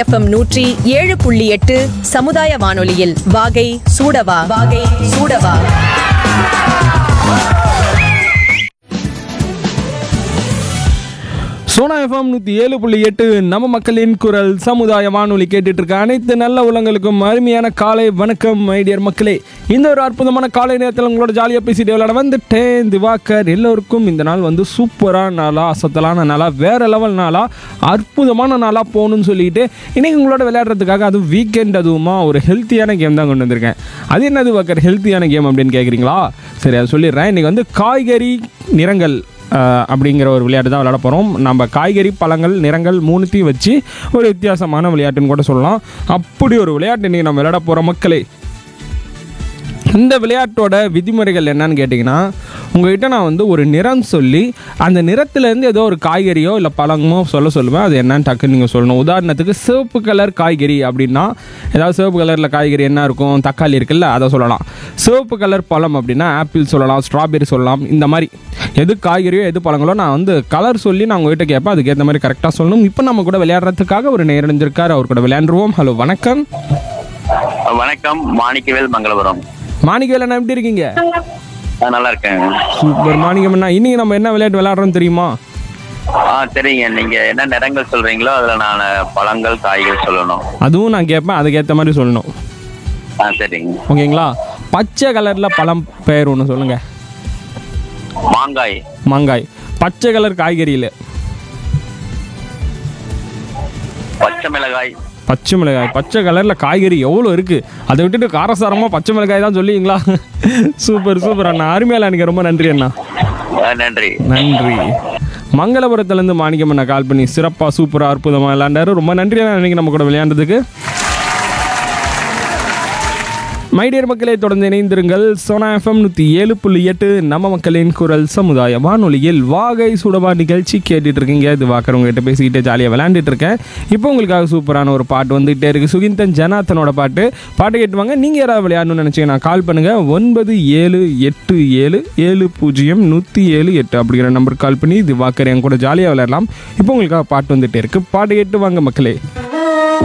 FM நூற்றி ஏழு புள்ளி எட்டு சமுதாய வானொலியில் வாகை சூடவா வாகை சூடவா சோனா எஃப்எம் நூற்றி ஏழு புள்ளி எட்டு நம்ம மக்களின் குரல் சமுதாய வானொலி கேட்டுட்டு இருக்க அனைத்து நல்ல உள்ளங்களுக்கும் அருமையான காலை வணக்கம் ஐடியர் மக்களே இந்த ஒரு அற்புதமான காலை நேரத்தில் உங்களோட ஜாலியாக பேசிட்டு விளையாட வந்துட்டேன் திவாகர் எல்லோருக்கும் இந்த நாள் வந்து சூப்பரான நாளாக அசத்தலான நாளாக வேற லெவல் நாளாக அற்புதமான நாளாக போகணும்னு சொல்லிட்டு இன்னைக்கு உங்களோட விளையாடுறதுக்காக அதுவும் வீக்கெண்ட் அதுவுமா ஒரு ஹெல்த்தியான கேம் தான் கொண்டு வந்திருக்கேன் அது என்னது வாக்கர் ஹெல்த்தியான கேம் அப்படின்னு கேட்குறீங்களா சரி அதை சொல்லிடுறேன் இன்னைக்கு வந்து காய்கறி நிறங்கள் அஹ், அப்படிங்கிற ஒரு விளையாட்டு தான் விளையாட போகிறோம் நம்ம காய்கறி பழங்கள் நிறங்கள் மூணுத்தையும் வச்சு ஒரு வித்தியாசமான விளையாட்டுன்னு கூட சொல்லலாம் அப்படி ஒரு விளையாட்டு இன்றைக்கி நம்ம விளையாட போகிற மக்களே இந்த விளையாட்டோட விதிமுறைகள் என்னன்னு கேட்டிங்கன்னா உங்ககிட்ட நான் வந்து ஒரு நிறம் சொல்லி அந்த நிறத்துலேருந்து ஏதோ ஒரு காய்கறியோ இல்லை பழமோ சொல்ல சொல்லுவேன் அது என்னன்னு டக்குன்னு நீங்கள் சொல்லணும் உதாரணத்துக்கு சிவப்பு கலர் காய்கறி அப்படின்னா ஏதாவது சிவப்பு கலரில் காய்கறி என்ன இருக்கும் தக்காளி இருக்குல்ல அதை சொல்லலாம் சிவப்பு கலர் பழம் அப்படின்னா ஆப்பிள் சொல்லலாம் ஸ்ட்ராபெரி சொல்லலாம் இந்த மாதிரி எது காய்கறியோ எது பழங்களோ நான் வந்து கலர் சொல்லி நான் உங்ககிட்ட கேட்பேன் அதுக்கேற்ற மாதிரி கரெக்டாக சொல்லணும் இப்போ நம்ம கூட விளையாடுறதுக்காக ஒரு நேரஞ்சிருக்கார் அவர் கூட விளையாண்டுருவோம் ஹலோ வணக்கம் வணக்கம் மாணிக்கவேல் மங்களபுரம் மாணிக்கவேலண்ணா எப்படி இருக்கீங்க நான் நல்லா இருக்கேன் சூப்பர் மாணிக்கம் அண்ணா இன்னைக்கு நம்ம என்ன விளையாட்டு விளையாடுறோம் தெரியுமா ஆ சரிங்க நீங்க என்ன நிறங்கள் சொல்றீங்களோ அதுல நான் பழங்கள் காய்கள் சொல்லணும் அதுவும் நான் கேட்பேன் அதுக்கேற்ற மாதிரி சொல்லணும் ஆ சரிங்க ஓகேங்களா பச்சை கலரில் பழம் பெயர் ஒன்று சொல்லுங்க மாங்காய் மாங்காய் பச்சை கலர் காய்கறியில் பச்சை மிளகாய் பச்சை மிளகாய் பச்சை கலரில் காய்கறி எவ்வளோ இருக்குது அதை விட்டுட்டு காரசாரமாக பச்சை மிளகாய் தான் சொல்லுவீங்களா சூப்பர் சூப்பர் அண்ணா அருமையால எனக்கு ரொம்ப நன்றி அண்ணா ஆ, நன்றி நன்றி மங்களபுரத்துலேருந்து மாணிக்கம் அண்ணா கால் பண்ணி சிறப்பாக சூப்பராக அற்புதமாக விளையாண்டாரு ரொம்ப நன்றி அண்ணா இன்னைக்கு நம்ம கூட விளையாண்டதுக்கு மைடியர் மக்களே தொடர்ந்து இணைந்திருங்கள் சோனா எஃப்எம் நூற்றி ஏழு புள்ளி எட்டு நம்ம மக்களின் குரல் சமுதாய வானொலியில் வாகை சுடவா நிகழ்ச்சி கேட்டுட்டு இருக்கீங்க இது வாக்கர் உங்ககிட்ட பேசிக்கிட்டே ஜாலியாக விளையாண்டுட்டு இருக்கேன் இப்போ உங்களுக்காக சூப்பரான ஒரு பாட்டு வந்துகிட்டே இருக்கு சுகிந்தன் ஜனாத்தனோட பாட்டு பாட்டு கேட்டுவாங்க நீங்கள் யாராவது விளையாடணும்னு நினச்சிங்கன்னா கால் பண்ணுங்கள் ஒன்பது ஏழு எட்டு ஏழு ஏழு பூஜ்ஜியம் நூற்றி ஏழு எட்டு அப்படிங்கிற நம்பருக்கு கால் பண்ணி இது வாக்கர் என் கூட ஜாலியாக விளையாடலாம் இப்போ உங்களுக்காக பாட்டு வந்துட்டே இருக்கு பாட்டு கேட்டு வாங்க மக்களே